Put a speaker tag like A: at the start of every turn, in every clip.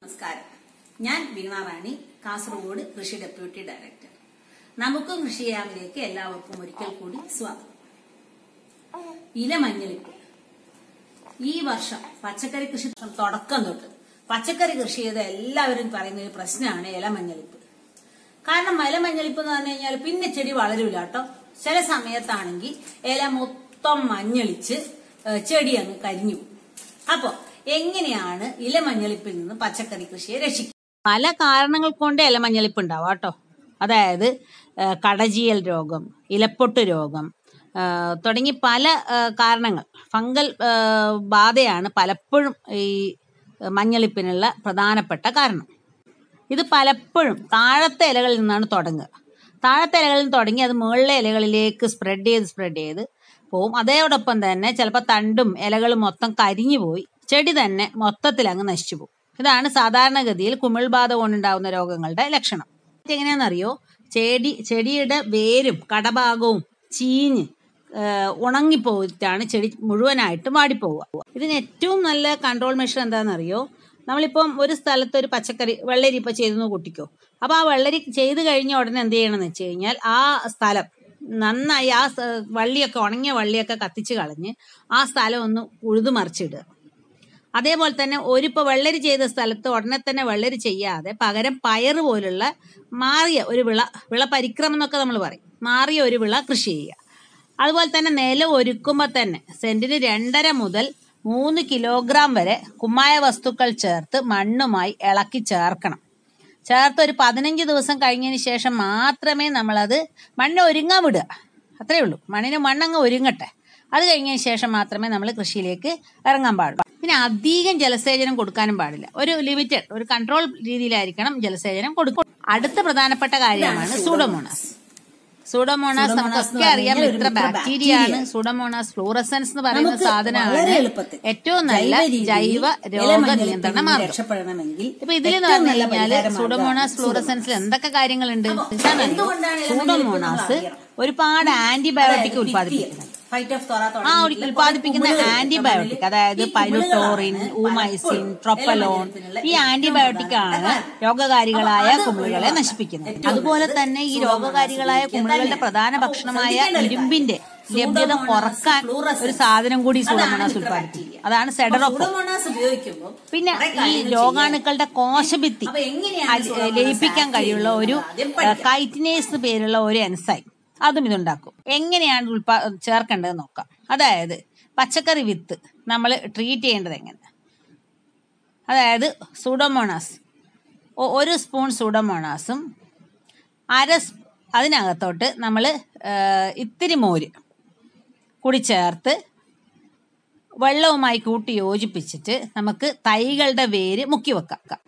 A: നമസ്കാരം ഞാൻ വീണ റാണി കാസർഗോഡ് കൃഷി ഡെപ്യൂട്ടി ഡയറക്ടർ നമുക്കും കൃഷി ചെയ്യാമിലേക്ക് എല്ലാവർക്കും ഒരിക്കൽ കൂടി സ്വാഗതം ഇലമഞ്ഞളിപ്പ് ഈ വർഷം പച്ചക്കറി കൃഷി തുടക്കം തൊട്ട് പച്ചക്കറി കൃഷി ചെയ്ത എല്ലാവരും പറയുന്ന ഒരു പ്രശ്നമാണ് ഇലമഞ്ഞളിപ്പ് കാരണം ഇലമഞ്ഞളിപ്പ് എന്ന് പറഞ്ഞു കഴിഞ്ഞാൽ പിന്നെ ചെടി വളരൂല കേട്ടോ ചില സമയത്താണെങ്കിൽ ഇല മൊത്തം മഞ്ഞളിച്ച് ഏഹ്, ചെടി അങ്ങ് കരിഞ്ഞു പോകും. അപ്പൊ എങ്ങനെയാണ് ഇലമഞ്ഞളിപ്പിൽ നിന്ന് പച്ചക്കറി കൃഷിയെ രക്ഷിക്കുക പല കാരണങ്ങൾ കൊണ്ട് ഇലമഞ്ഞളിപ്പ് ഉണ്ടാവാം കേട്ടോ അതായത് ഏഹ്, കടജിയൽ രോഗം ഇലപ്പൊട്ട് രോഗം ഏഹ്, തുടങ്ങി പല ഏഹ്, കാരണങ്ങൾ ഫംഗൽ ഏഹ്, ബാധയാണ് പലപ്പോഴും ഈ മഞ്ഞളിപ്പിനുള്ള പ്രധാനപ്പെട്ട കാരണം ഇത് പലപ്പോഴും താഴത്തെ ഇലകളിൽ നിന്നാണ് തുടങ്ങുക താഴത്തെ ഇലകളിൽ നിന്ന് തുടങ്ങി അത് മുകളിലെ ഇലകളിലേക്ക് സ്പ്രെഡ് ചെയ്ത് സ്പ്രെഡ് ചെയ്ത് പോവും അതോടൊപ്പം തന്നെ ചിലപ്പോൾ തണ്ടും ഇലകളും മൊത്തം കരിഞ്ഞു പോയി ചെടി തന്നെ മൊത്തത്തിൽ അങ്ങ് നശിച്ചു പോകും ഇതാണ് സാധാരണഗതിയിൽ കുമിൾബാധ കൊണ്ടുണ്ടാകുന്ന രോഗങ്ങളുടെ ലക്ഷണം എങ്ങനെയാണെന്നറിയോ ചെടി ചെടിയുടെ വേരും കടഭാഗവും ചീഞ്ഞ് ഏഹ് ഉണങ്ങിപ്പോയിട്ടാണ് ചെടി മുഴുവനായിട്ട് വാടിപ്പോവുക ഇതിന് ഏറ്റവും നല്ല കൺട്രോൾ മെഷർ എന്താണെന്നറിയോ നമ്മളിപ്പം ഒരു സ്ഥലത്ത് ഒരു പച്ചക്കറി വെള്ളരി ഇപ്പം ചെയ്തെന്ന് കൂട്ടിക്കോ അപ്പോൾ ആ വെള്ളരി ചെയ്ത് കഴിഞ്ഞ ഉടനെ എന്ത് ചെയ്യണമെന്ന് വെച്ച് കഴിഞ്ഞാൽ ആ സ്ഥലം നന്നായി ആ സ- വള്ളിയൊക്കെ ഉണങ്ങിയ വള്ളിയൊക്കെ കത്തിച്ച് കളഞ്ഞ് ആ സ്ഥലം ഒന്ന് ഉഴുതു മറിച്ചിടുക അതേപോലെ തന്നെ ഒരിപ്പോൾ വെള്ളരി ചെയ്ത സ്ഥലത്ത് ഉടനെ തന്നെ വെള്ളരി ചെയ്യാതെ പകരം പയറ് പോലുള്ള മാറിയ ഒരു വിള വിള പരിക്രമം എന്നൊക്കെ നമ്മൾ പറയും മാറിയ ഒരു വിള കൃഷി ചെയ്യുക അതുപോലെ തന്നെ നിലം ഒരുക്കുമ്പോൾ തന്നെ സെന്റിന് രണ്ടര മുതൽ മൂന്ന് കിലോഗ്രാം വരെ കുമ്മായ വസ്തുക്കൾ ചേർത്ത് മണ്ണുമായി ഇളക്കി ചേർക്കണം ചേർത്ത് ഒരു പതിനഞ്ച് ദിവസം കഴിഞ്ഞതിന് ശേഷം മാത്രമേ നമ്മളത് മണ്ണ് ഒരുങ്ങാൻ വിടുക അത്രേ ഉള്ളൂ മണ്ണിന് മണ്ണങ്ങ് ഒരുങ്ങട്ടെ അത് കഴിഞ്ഞതിന് ശേഷം മാത്രമേ നമ്മൾ കൃഷിയിലേക്ക് ഇറങ്ങാൻ പാടുള്ളൂ പിന്നെ അധികം ജലസേചനം കൊടുക്കാനും പാടില്ല ഒരു ലിമിറ്റഡ് ഒരു കൺട്രോൾ രീതിയിലായിരിക്കണം ജലസേചനം കൊടുക്കും അടുത്ത പ്രധാനപ്പെട്ട കാര്യമാണ് സൂഡോമോണാസ് സൂഡോമോണാസ് നമുക്കൊക്കെ അറിയാം ഇത്ര ബാക്ടീരിയ ആണ് സൂഡോമോണാസ് ഫ്ലൂറസൻസ് എന്ന് പറയുന്ന
B: വളരെ
A: സാധനമാണ്
B: എളുപ്പത്തിൽ
A: ഏറ്റവും നല്ല
B: രീതിയിൽ
A: ജൈവ രോഗ
B: ഇലമഞ്ഞളിപ്പിൽ
A: നിയന്ത്രണ
B: നിന്ന്
A: മാർഗം
B: രക്ഷപ്പെടണമെങ്കിൽ
A: ഇപ്പൊ ഇതിൽ
B: ഏറ്റവും
A: പറഞ്ഞു
B: നല്ല
A: കഴിഞ്ഞാല്
B: പരിഹാര
A: സൂഡോമോണാസ്
B: മാർഗ്ഗമാണ്
A: ഫ്ലൂറസൻസിൽ എന്തൊക്കെ കാര്യങ്ങളുണ്ട്
B: എന്തുകൊണ്ടാണ് ഇലമഞ്ഞളിപ്പ് നമ്മൾ
A: സൂഡോമോണാസ്
B: അറിയണം?
A: ഒരുപാട് ആന്റിബയോട്ടിക് ഉത്പാദിപ്പിക്കുന്നുണ്ട്
B: ഫൈറ്റ് ഓഫ് തോറ
A: ആ ഉൽ- ഉൽപ്പാദിപ്പിക്കുന്ന ആന്റിബയോട്ടിക് അതായത് പൈലോട്ടോറിൻ ഊമൈസിൻ ട്രോപ്പലോൺ ഈ ആന്റിബയോട്ടിക് ആണ് രോഗകാരികളായ കുമിളുകളെ നശിപ്പിക്കുന്നത് അതുപോലെ തന്നെ ഈ രോഗകാരികളായ കുമിളുകളുടെ പ്രധാന ഭക്ഷണമായ ഇരുമ്പിന്റെ ലഭ്യത കുറക്കാൻ ഒരു സാധനം കൂടി സൂഡോമോണാസ് ഉൽപ്പാദിപ്പിക്കും അതാണ് സെഡറോപ്പ്
B: സൂഡോമോണാസ് ഉപയോഗിക്കുമ്പോൾ
A: പിന്നെ ഈ രോഗാണുക്കളുടെ കോശഭിത്തി
B: അപ്പൊ എങ്ങനെയാണ്
A: അൽ-
B: സൂഡോമോണാസ്
A: ലയിപ്പിക്കാൻ കഴിയുള്ള ഒരു
B: ആദ്യം പഠിക്കാം.
A: കൈറ്റിനേസ് പേരുള്ള ഒരു എൻസൈം അതും ഇതുണ്ടാക്കും എങ്ങനെയാണ് ഉൽപാ ചേർക്കേണ്ടത് നോക്കാം അതായത് പച്ചക്കറി വിത്ത് നമ്മൾ ട്രീറ്റ് ചെയ്യേണ്ടത് എങ്ങനെ അതായത് സൂഡോമോണാസ് ഒ- ഒരു സ്പൂൺ സൂഡോമോണാസും അര സ്- അതിനകത്തോട്ട് നമ്മൾ ഇത്തിരി മോര് കൂടി ചേർത്ത് വെള്ളവുമായി കൂട്ടി യോജിപ്പിച്ചിട്ട് നമുക്ക് തൈകളുടെ വേര് മുക്കി വെക്കാം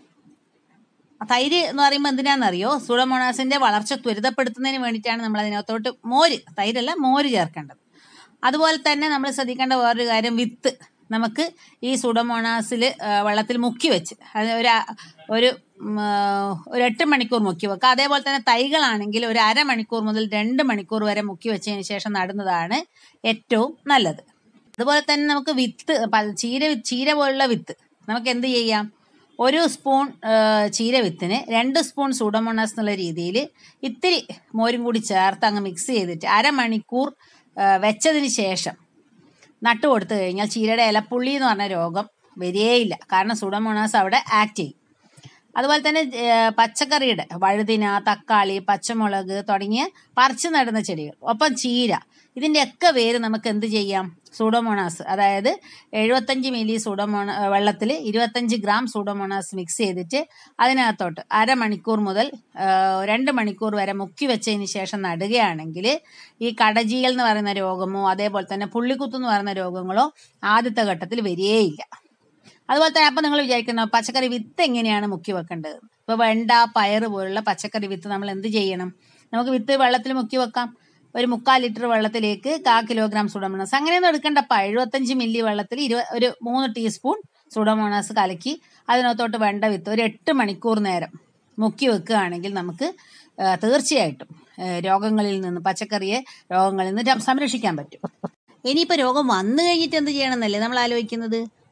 A: തൈര് എന്ന് പറയുമ്പോൾ എന്തിനാണെന്നറിയോ സൂഡോമോണാസിന്റെ വളർച്ച ത്വരിതപ്പെടുത്തുന്നതിന് വേണ്ടിയിട്ടാണ് നമ്മൾ അതിനകത്തോട്ട് മോര് തൈരല്ല മോര് ചേർക്കേണ്ടത് അതുപോലെ തന്നെ നമ്മൾ ശ്രദ്ധിക്കേണ്ട വേറൊരു കാര്യം വിത്ത് നമുക്ക് ഈ സൂഡോമോണാസിൽ വെള്ളത്തിൽ മുക്കി വെച്ച് അത് ഒരു അ- ഒരു ഉം, ആ, ഒരു എട്ട് മണിക്കൂർ മുക്കി വെക്കുക അതേപോലെ തന്നെ തൈകളാണെങ്കിൽ ഒരു അരമണിക്കൂർ മുതൽ രണ്ട് മണിക്കൂർ വരെ മുക്കി വെച്ചതിന് ശേഷം നടുന്നതാണ് ഏറ്റവും നല്ലത് അതുപോലെ തന്നെ നമുക്ക് വിത്ത് പ- ചീര വി- ചീര പോലുള്ള വിത്ത് നമുക്ക് എന്ത് ചെയ്യാം ഒരു സ്പൂൺ ആ, ചീര വിത്തിന് രണ്ട് സ്പൂൺ സൂഡോമോണാസ് എന്നുള്ള രീതിയിൽ ഇത്തിരി മോരും കൂടി ചേർത്ത് അങ്ങ് മിക്സ് ചെയ്തിട്ട് അരമണിക്കൂർ ആ, വെച്ചതിന് ശേഷം നട്ടു കൊടുത്തു കഴിഞ്ഞാൽ ചീരയുടെ ഇലപ്പുള്ളി എന്ന് പറഞ്ഞ രോഗം വരികയില്ല കാരണം സൂഡോമോണാസ് അവിടെ ആക്ട് ചെയ്യും അതുപോലെ തന്നെ ഏഹ്, പച്ചക്കറിയുടെ വഴുതിന തക്കാളി പച്ചമുളക് തുടങ്ങിയ പറിച്ചു നടുന്ന ചെടികൾ ഒപ്പം ചീര ഇതിൻ്റെയൊക്കെ വേര് നമുക്ക് എന്ത് ചെയ്യാം സൂഡോമോണാസ് അതായത് എഴുപത്തഞ്ച് മില്ലി സൂഡോമോണ വെള്ളത്തിൽ ഇരുപത്തഞ്ച് ഗ്രാം സൂഡോമോണാസ് മിക്സ് ചെയ്തിട്ട് അതിനകത്തോട്ട് അരമണിക്കൂർ മുതൽ ഏഹ്, രണ്ട് മണിക്കൂർ വരെ മുക്കി വെച്ചതിന് ശേഷം നടുകയാണെങ്കിൽ ഈ കടജീകൾ എന്ന് പറയുന്ന രോഗമോ അതേപോലെ തന്നെ പുള്ളിക്കുത്ത് എന്ന് പറയുന്ന രോഗങ്ങളോ ആദ്യത്തെ ഘട്ടത്തിൽ വരികയില്ല അതുപോലെ തന്നെ അപ്പം നിങ്ങൾ വിചാരിക്കുന്ന പച്ചക്കറി വിത്ത് എങ്ങനെയാണ് മുക്കി വെക്കേണ്ടത് ഇപ്പോൾ വെണ്ട പയറ് പോലുള്ള പച്ചക്കറി വിത്ത് നമ്മൾ എന്ത് ചെയ്യണം നമുക്ക് വിത്ത് വെള്ളത്തിൽ മുക്കി വെക്കാം ഒരു മുക്കാൽ ലിറ്റർ വെള്ളത്തിലേക്ക് കാ കിലോഗ്രാം സുഡോമോണാസ് അങ്ങനെയൊന്നും എടുക്കണ്ടപ്പ എഴുപത്തഞ്ച് മില്ലി വെള്ളത്തിൽ ഇരുപ ഒരു മൂന്ന് ടീസ്പൂൺ സുഡോമോണാസ് കലക്കി അതിനകത്തോട്ട് വെണ്ട വിത്ത് ഒരു എട്ട് മണിക്കൂർ നേരം മുക്കി വെക്കുകയാണെങ്കിൽ നമുക്ക് ആ, തീർച്ചയായിട്ടും ആ, രോഗങ്ങളിൽ നിന്ന് പച്ചക്കറിയെ രോഗങ്ങളിൽ നിന്ന് രം- സംരക്ഷിക്കാൻ പറ്റും ഇനിയിപ്പോൾ രോഗം വന്നു കഴിഞ്ഞിട്ട് എന്ത് ചെയ്യണമെന്നല്ലേ നമ്മൾ ആലോചിക്കുന്നത്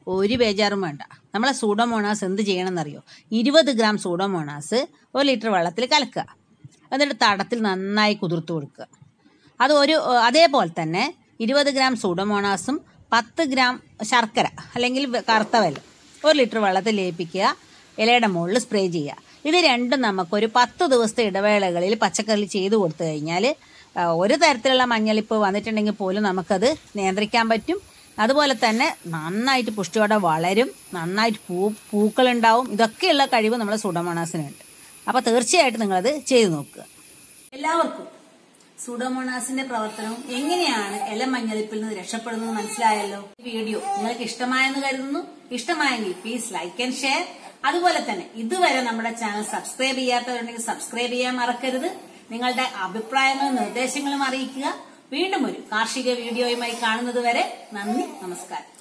A: ഒരു ബേജാറും വേണ്ട നമ്മളെ സൂഡോമോണാസ് എന്ത് ചെയ്യണമെന്നറിയോ ഇരുപത് ഗ്രാം സൂഡോമോണാസ് ഒരു ലിറ്റർ വെള്ളത്തിൽ കലക്കുക എന്നിട്ട് തടത്തിൽ നന്നായി കുതിർത്ത് കൊടുക്കുക അത് ഒരു അതേപോലെ തന്നെ ഇരുപത് ഗ്രാം സൂഡോമോണാസും പത്ത് ഗ്രാം ശർക്കര അല്ലെങ്കിൽ വെ- കറുത്ത വെല്ലം ഒരു ലിറ്റർ വെള്ളത്തിൽ ലയിപ്പിക്കുക ഇലയുടെ മുകളിൽ സ്പ്രേ ചെയ്യുക ഇത് രണ്ടും നമുക്കൊരു പത്ത് ദിവസത്തെ ഇടവേളകളിൽ പച്ചക്കറി ചെയ്തു കൊടുത്തു കഴിഞ്ഞാൽ ആ, ഒരു തരത്തിലുള്ള മഞ്ഞളിപ്പ് വന്നിട്ടുണ്ടെങ്കിൽ പോലും നമുക്കത് നിയന്ത്രിക്കാൻ പറ്റും അതുപോലെ തന്നെ നന്നായിട്ട് പുഷ്ടിയോടെ വളരും നന്നായിട്ട് പൂ പൂക്കളുണ്ടാവും ഇതൊക്കെയുള്ള കഴിവ് നമ്മുടെ സൂഡോമോണാസിനുണ്ട് അപ്പോൾ തീർച്ചയായിട്ടും നിങ്ങളത് ചെയ്തു നോക്കുക
B: എല്ലാവർക്കും സൂഡോമോണാസിന്റെ പ്രവർത്തനവും എങ്ങനെയാണ് ഇല മഞ്ഞളിപ്പിൽ നിന്ന് രക്ഷപ്പെടുന്നത് മനസ്സിലായല്ലോ
A: ഈ വീഡിയോ നിങ്ങൾക്ക് ഇഷ്ടമായെന്ന് കരുതുന്നു ഇഷ്ടമായെങ്കിൽ പ്ലീസ് ലൈക്ക് ആൻഡ് ഷെയർ അതുപോലെ തന്നെ ഇതുവരെ നമ്മുടെ ചാനൽ സബ്സ്ക്രൈബ് ചെയ്യാത്തവരുണ്ടെങ്കിൽ സബ്സ്ക്രൈബ് ചെയ്യാൻ മറക്കരുത് നിങ്ങളുടെ അഭിപ്രായങ്ങളും നിർദ്ദേശങ്ങളും അറിയിക്കുക വീണ്ടും ഒരു കാർഷിക വീഡിയോയുമായി കാണുന്നത് വരെ നന്ദി നമസ്കാരം